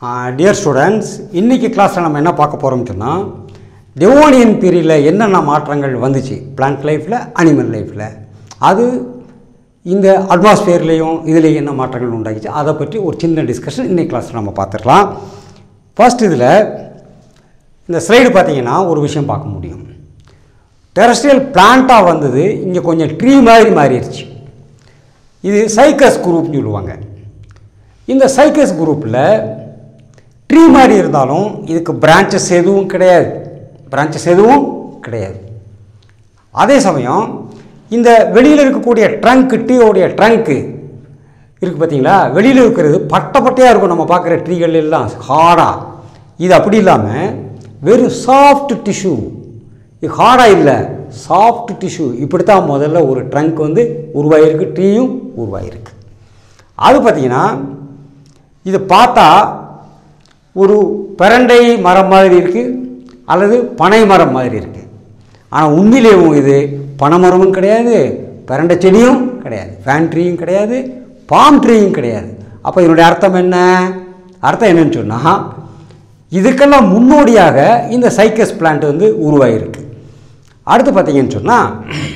dear students இன்றைக்கி கிளாஸில் நம்ம என்ன பார்க்க போகிறோம்னு சொன்னால் டெவோனியன் பீரியடில் என்னென்ன மாற்றங்கள் வந்துச்சு பிளான்ட் லைஃப்பில் அனிமல் லைஃப்பில் அது இந்த அட்மாஸ்பியர்லேயும் இதுலேயும் என்ன மாற்றங்கள் உண்டாகிச்சு அதை பற்றி ஒரு சின்ன டிஸ்கஷன் இன்றைக்கி கிளாஸில் நம்ம பார்த்துக்கலாம் ஃபர்ஸ்ட் இதில் இந்த ஸ்லைடு பார்த்தீங்கன்னா ஒரு விஷயம் பார்க்க முடியும் டெரஸ்ட்ரியல் பிளான்ட்டாக வந்தது இங்கே கொஞ்சம் ட்ரீ மாதிரி மாறிடுச்சு இது சைக்கஸ் குரூப்னு சொல்லுவாங்க இந்த சைக்கஸ் குரூப்பில் ட்ரீ மாதிரி இருந்தாலும் இதுக்கு பிரான்ச்சஸ் எதுவும் கிடையாது பிரான்ச்சஸ் எதுவும் கிடையாது அதே சமயம் இந்த வெளியில் இருக்கக்கூடிய ட்ரங்க் டீயோடைய ட்ரங்க்கு இருக்குது பார்த்தீங்களா வெளியில் இருக்கிறது பட்டை பட்டையாக இருக்கும் நம்ம பார்க்குற ட்ரீகள் எல்லாம் ஹார்டாக இது அப்படி இல்லாமல் வெறும் சாஃப்ட் டிஷ்யூ இது ஹார்டாக இல்லை சாஃப்ட் டிஷ்யூ இப்படி தான் முதல்ல ஒரு ட்ரங்க் வந்து உருவாகிருக்கு ட்ரீயும் உருவாகிருக்கு அது பார்த்திங்கன்னா இது பார்த்தா ஒரு பிரண்டை மரம் மாதிரி இருக்குது அல்லது பனை மரம் மாதிரி இருக்குது ஆனால் உண்மையிலேயும் இது பனைமரமும் கிடையாது பிரண்டை செடியும் கிடையாது ஃபேன் ட்ரீயும் கிடையாது பாம் ட்ரீயும் கிடையாது அப்போ இதனுடைய அர்த்தம் என்ன அர்த்தம் என்னன்னு சொன்னால் இதுக்கெல்லாம் முன்னோடியாக இந்த சைக்கஸ் பிளான்ட் வந்து உருவாகிருக்கு அடுத்து பார்த்தீங்கன்னு சொன்னால்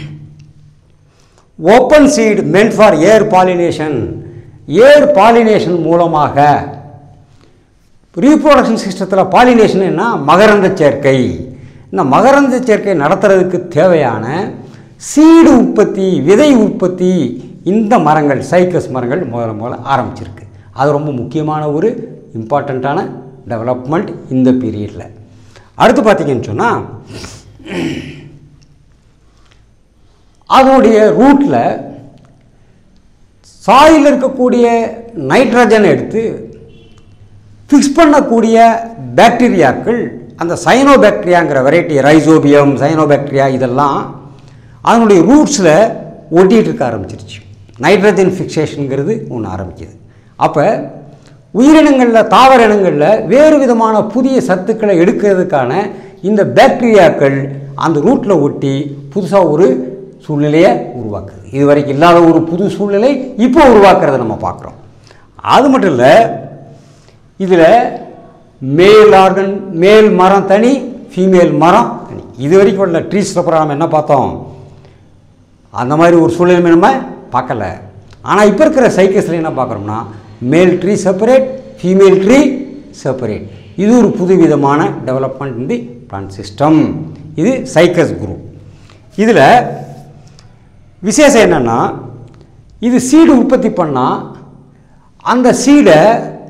ஓப்பன் சீட் மென்ட் for air pollination air pollination மூலமாக ரீப்ரொடக்ஷன் சிஸ்டத்தில் பாலினேஷன் என்ன மகரந்த சேர்க்கை இந்த மகரந்த சேர்க்கை நடத்துறதுக்கு தேவையான சீடு உற்பத்தி விதை உற்பத்தி இந்த மரங்கள் சைக்கஸ் மரங்கள் முதல்ல முதல்ல ஆரம்பிச்சிருக்கு அது ரொம்ப முக்கியமான ஒரு இம்பார்ட்டண்ட்டான டெவலப்மெண்ட் இந்த பீரியடில் அடுத்து பார்த்தீங்கன்னு சொன்னால் அதனுடைய ரூட்டில் சாயில் இருக்கக்கூடிய நைட்ரஜன் எடுத்து ஃபிக்ஸ் பண்ணக்கூடிய பாக்டீரியாக்கள் அந்த சைனோபாக்டீரியாங்கிற வெரைட்டி ரைசோபியம் சைனோபாக்டீரியா இதெல்லாம் அதனுடைய ரூட்ஸில் ஒட்டிகிட்டு இருக்க ஆரம்பிச்சிருச்சு நைட்ரஜன் ஃபிக்சேஷனுங்கிறது ஒன்று ஆரம்பிக்குது அப்போ உயிரினங்களில் தாவர இனங்களில் வேறு விதமான புதிய சத்துக்களை எடுக்கிறதுக்கான இந்த பாக்டீரியாக்கள் அந்த ரூட்டில் ஒட்டி புதுசாக ஒரு சூழ்நிலையை உருவாக்குது இது வரைக்கும் இல்லாத ஒரு புது சூழ்நிலை இப்போ உருவாக்குறதை நம்ம பார்க்குறோம் அது மட்டும் இல்லை இதில் மேல் ஆர்கன் மேல் மரம் தனி ஃபீமேல் மரம் தனி இது வரைக்கும் உள்ள ட்ரீஸ் அப்புறம் நம்ம என்ன பார்த்தோம் அந்த மாதிரி ஒரு சூழ்நிலை நம்ம பார்க்கல ஆனால் இப்போ இருக்கிற சைக்கிள்ஸில் என்ன பார்க்குறோம்னா male tree separate female tree separate இது ஒரு புது விதமான development in the plant system இது சைக்கஸ் குரூப் இதில் விசேஷம் என்னென்னா இது சீடு உற்பத்தி பண்ணால் அந்த சீடை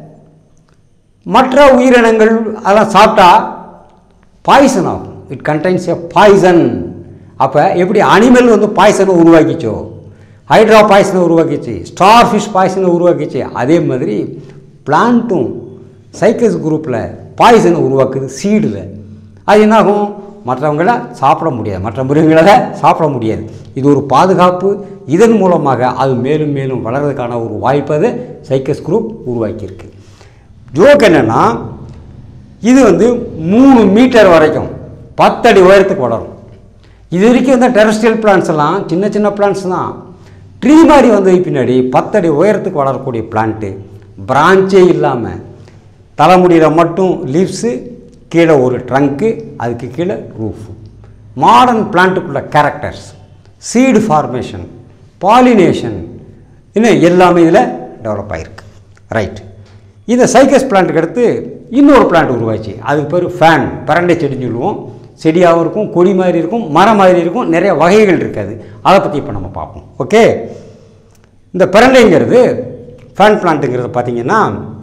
மற்ற உயிரினங்கள் அதெல்லாம் சாப்பிட்டா பாய்சன் ஆகும் இட் கண்டைன்ஸ் எ பாய்சன் அப்போ எப்படி அனிமல் வந்து பாய்சனை உருவாக்கிச்சோ ஹைட்ரா பாய்சனை உருவாக்கிச்சு ஸ்டார் ஃபிஷ் பாய்சனை உருவாக்கிச்சு அதே மாதிரி பிளான்ட்டும் சைக்கஸ் குரூப்பில் பாய்சனை உருவாக்குது சீடில் அது என்னாகும் மற்றவங்கள சாப்பிட முடியாது மற்ற மிருகங்களை சாப்பிட முடியாது இது ஒரு பாதுகாப்பு இதன் மூலமாக அது மேலும் மேலும் வளர்றதுக்கான ஒரு வாய்ப்பை சைக்கஸ் குரூப் உருவாக்கியிருக்கு ஜோக் என்னென்னா இது வந்து மூணு மீட்டர் வரைக்கும் பத்தடி உயரத்துக்கு வளரும் இது வரைக்கும் இந்த டெரஸ்ட்ரியல் பிளான்ஸ் எல்லாம் சின்ன சின்ன பிளான்ஸ் தான் ட்ரீ மாதிரி வந்தது பின்னாடி பத்தடி உயரத்துக்கு வளரக்கூடிய பிளான்ட்டு பிரான்ச்சே இல்லாமல் தலைமுடியில் மட்டும் லீவ்ஸு கீழே ஒரு ட்ரங்க்கு அதுக்கு கீழே ரூஃப் மாடர்ன் பிளான்ட்டுக்குள்ள கேரக்டர்ஸ் சீடு ஃபார்மேஷன் பாலினேஷன் இன்னும் எல்லாமே இதில் டெவலப் ஆகிருக்கு ரைட் இந்த சைக்கஸ் பிளான்ட்டுக்கு அடுத்து இன்னொரு பிளான்ட் உருவாச்சு அதுக்கு பேர் ஃபேன் பரண்டை செடின்னு சொல்லுவோம் செடியாகவும் இருக்கும் கொடி மாதிரி இருக்கும் மரம் மாதிரி இருக்கும் நிறைய வகைகள் இருக்காது அதை பற்றி இப்போ நம்ம பார்ப்போம் ஓகே இந்த பரண்டைங்கிறது ஃபேன் பிளான்ட்டுங்கிறது பார்த்தீங்கன்னா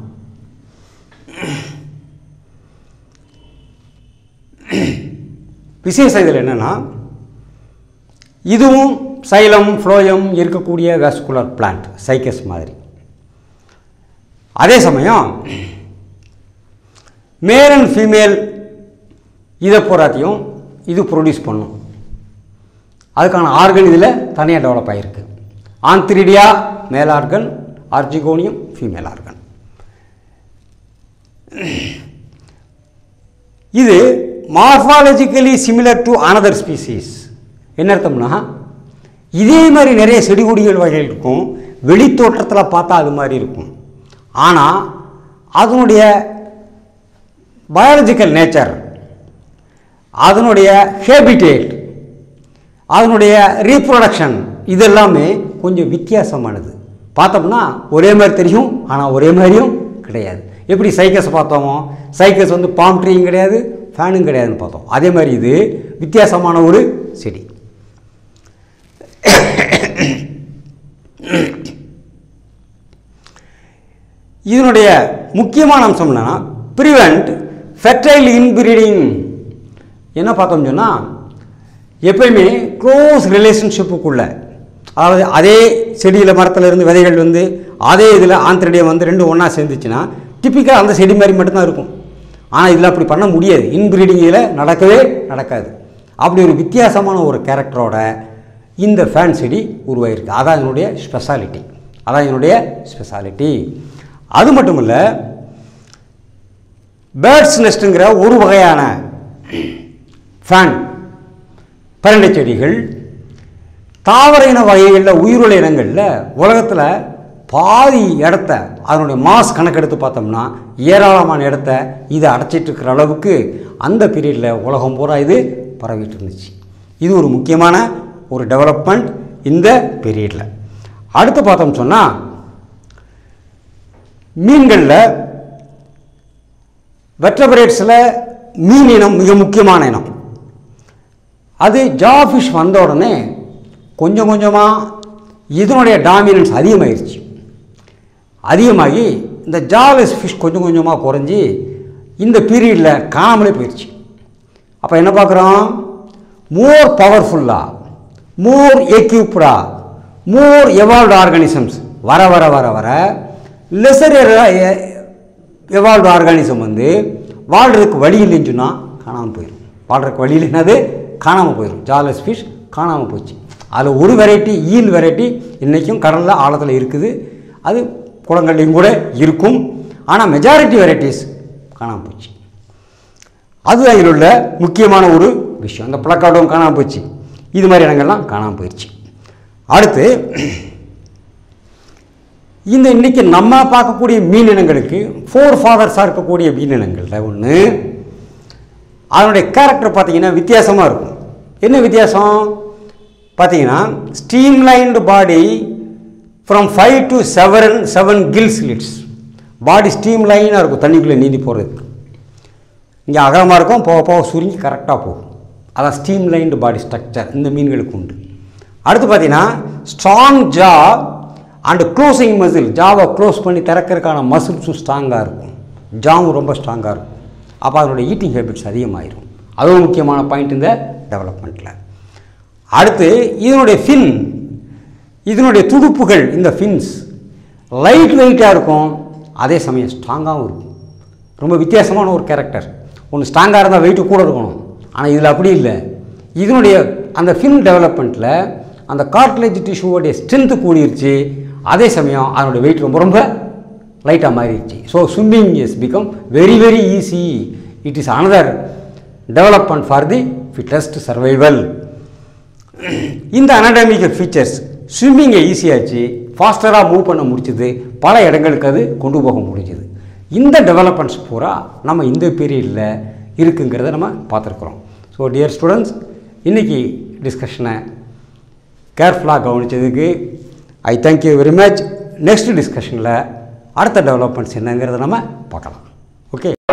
விசேஷம் இதில் என்னென்னா இதுவும் சைலம் ஃப்ளோயம் இருக்கக்கூடிய வேஸ்குலர் பிளான்ட் சைக்கஸ் மாதிரி அதே சமயம் மேல் அண்ட் ஃபீமேல் இதை பூராத்தையும் இது ப்ரொடியூஸ் பண்ணும் அதுக்கான ஆர்கன் இதில் தனியாக டெவலப் ஆகிருக்கு antheridia male organ archegonium female organ இது morphologically similar to another species என்ன அர்த்தம்னா இதே மாதிரி நிறைய செடி கொடிகள் வகைகள் இருக்கும் வெளித்தோற்றத்தில் பார்த்தா அது மாதிரி இருக்கும் ஆனால் அதனுடைய பயாலஜிக்கல் நேச்சர் அதனுடைய ஹேபிடேட் அதனுடைய ரீப்ரொடக்ஷன் இதெல்லாமே கொஞ்சம் வித்தியாசமானது பார்த்தோம்னா ஒரே மாதிரி தெரியும் ஆனால் ஒரே மாதிரியும் கிடையாது எப்படி சைக்கஸ் பார்த்தோமோ சைக்கஸ் வந்து பாம் ட்ரீயும் கிடையாது ஃபேனும் கிடையாதுன்னு பார்த்தோம் அதே மாதிரி இது வித்தியாசமான ஒரு செடி இதனுடைய முக்கியமான அம்சம் என்னன்னா ப்ரிவெண்ட் ஃபெர்டைல் இன்பிரீடிங் என்ன பார்த்தோம்னு சொன்னால் எப்பயுமே க்ளோஸ் ரிலேஷன்ஷிப்புக்குள்ள அதாவது அதே செடியில் மரத்தில் இருந்து விதைகள் வந்து அதே இதில் ஆந்திரடியம் வந்து ரெண்டும் ஒன்றா சேர்ந்துச்சுன்னா டிப்பிக்கலாக அந்த செடி மாதிரி மட்டும்தான் இருக்கும் ஆனால் இதில் அப்படி பண்ண முடியாது இன்பிரீடிங் இதில் நடக்கவே நடக்காது அப்படி ஒரு வித்தியாசமான ஒரு கேரக்டரோட இந்த ஃபேன் செடி உருவாயிருக்கு அதான் இதனுடைய ஸ்பெஷாலிட்டி அதான் இதனுடைய ஸ்பெஷாலிட்டி அது மட்டும் இல்லை பேர்ட்ஸ் நெஸ்ட்டுங்கிற ஒரு வகையான ஃபேன் பரண்டை செடிகள் தாவர இன வகைகளில் உயிருள்ள இனங்களில் உலகத்தில் பாதி இடத்த அதனுடைய மாஸ் கணக்கெடுத்து பார்த்தோம்னா ஏராளமான இடத்த இது அடைச்சிட்டு இருக்கிற அளவுக்கு அந்த பீரியடில் உலகம் பூரா இது பரவிட்டு இருந்துச்சு இது ஒரு முக்கியமான ஒரு டெவலப்மெண்ட் இந்த பீரியடில் அடுத்து பார்த்தோம் சொன்னால் மீன்களில் வெட்டபரேட்ஸில் மீன் இனம் மிக முக்கியமான இனம் அது ஜாஃபிஷ் வந்த உடனே கொஞ்சம் கொஞ்சமாக இதனுடைய டாமினன்ஸ் அதிகமாயிருச்சு அதிகமாகி இந்த ஜாலஸ் ஃபிஷ் கொஞ்சம் கொஞ்சமாக குறைஞ்சி இந்த பீரியடில் காணாமலே போயிடுச்சு அப்போ என்ன பார்க்குறோம் மோர் பவர்ஃபுல்லாக மோர் எக்யூப்டா மோர் எவால்வ்டு ஆர்கானிசம்ஸ் வர வர வர வர லெசர் எவால்வ்டு ஆர்கானிசம் வந்து வாழ்கிறதுக்கு வழி இல்லைன்னு சொன்னால் காணாமல் போயிடும் வாழ்கிறதுக்கு வழி இல்லைன்னது காணாமல் போயிடும் ஜாலஸ் ஃபிஷ் காணாமல் போச்சு அதில் ஒரு வெரைட்டி ஈல் வெரைட்டி இன்றைக்கும் கடலில் ஆழத்தில் இருக்குது அது குளங்கள்லையும் கூட இருக்கும் ஆனால் மெஜாரிட்டி வெரைட்டிஸ் காணாமல் போச்சு அதுதான் இதில் உள்ள முக்கியமான ஒரு விஷயம் அந்த பிளக்கார்டும் காணாமல் போச்சு இது மாதிரி இடங்கள்லாம் காணாமல் போயிடுச்சு அடுத்து இந்த இன்னைக்கு நம்ம பார்க்கக்கூடிய மீன் இனங்களுக்கு ஃபோர் ஃபாதர்ஸாக இருக்கக்கூடிய மீன் இனங்களில் ஒன்று அதனுடைய கேரக்டர் பார்த்தீங்கன்னா வித்தியாசமாக இருக்கும் என்ன வித்தியாசம் பார்த்தீங்கன்னா streamlined body from five to seven seven gill slits body ஸ்ட்ரீம்லைனாக இருக்கும் தண்ணிக்குள்ளே நீந்தி போகிறதுக்கு இங்கே அகலமாக இருக்கும் போக போக சுருங்கி கரெக்டாக போகும் அதான் ஸ்ட்ரீம்லைன்டு பாடி ஸ்ட்ரக்சர் இந்த மீன்களுக்கு உண்டு அடுத்து பார்த்தீங்கன்னா strong jaw and closing muscle ஜாவை க்ளோஸ் பண்ணி திறக்கிறதுக்கான மசில்ஸும் ஸ்ட்ராங்காக இருக்கும் ஜாவும் ரொம்ப ஸ்ட்ராங்காக இருக்கும் அப்போ அதனுடைய ஈட்டிங் ஹேபிட்ஸ் அதிகமாயிரும் அதுவும் முக்கியமான பாயிண்ட் இந்த டெவலப்மெண்ட்டில் அடுத்து இதனுடைய ஃபின் இதனுடைய துடுப்புகள் இந்த ஃபின்ஸ் லைட் வெயிட்டாக இருக்கும் அதே சமயம் ஸ்ட்ராங்காகவும் இருக்கும் ரொம்ப வித்தியாசமான ஒரு கேரக்டர் ஒன்று ஸ்ட்ராங்காக இருந்தால் வெயிட்டு கூட இருக்கணும் ஆனால் இதில் அப்படி இல்லை இதனுடைய அந்த ஃபின் டெவலப்மெண்ட்டில் அந்த கார்ட்லேஜ் டிஷ்யூவோடைய ஸ்ட்ரென்த்து கூடிருச்சு அதே சமயம் அதனுடைய வெயிட் ரொம்ப ரொம்ப லைட்டாக மாறிடுச்சு so swimming is become very very easy it is another development for the fittest survival இந்த அனடாமிக்கல் ஃபீச்சர்ஸ் ஸ்விம்மிங்கை ஈஸியாச்சு ஃபாஸ்டராக மூவ் பண்ண முடிச்சுது பல இடங்களுக்கு அது கொண்டு போக முடிஞ்சுது இந்த டெவலப்மெண்ட்ஸ் பூரா நம்ம இந்த பீரியடில் இருக்குங்கிறத நம்ம பார்த்துருக்குறோம் ஸோ டியர் ஸ்டூடெண்ட்ஸ் இன்றைக்கி டிஸ்கஷனை கேர்ஃபுல்லாக கவனித்ததுக்கு I thank you very much next டிஸ்கஷனில் அடுத்த டெவலப்மெண்ட்ஸ் என்னங்கிறத நம்ம பார்க்கலாம் ஓகே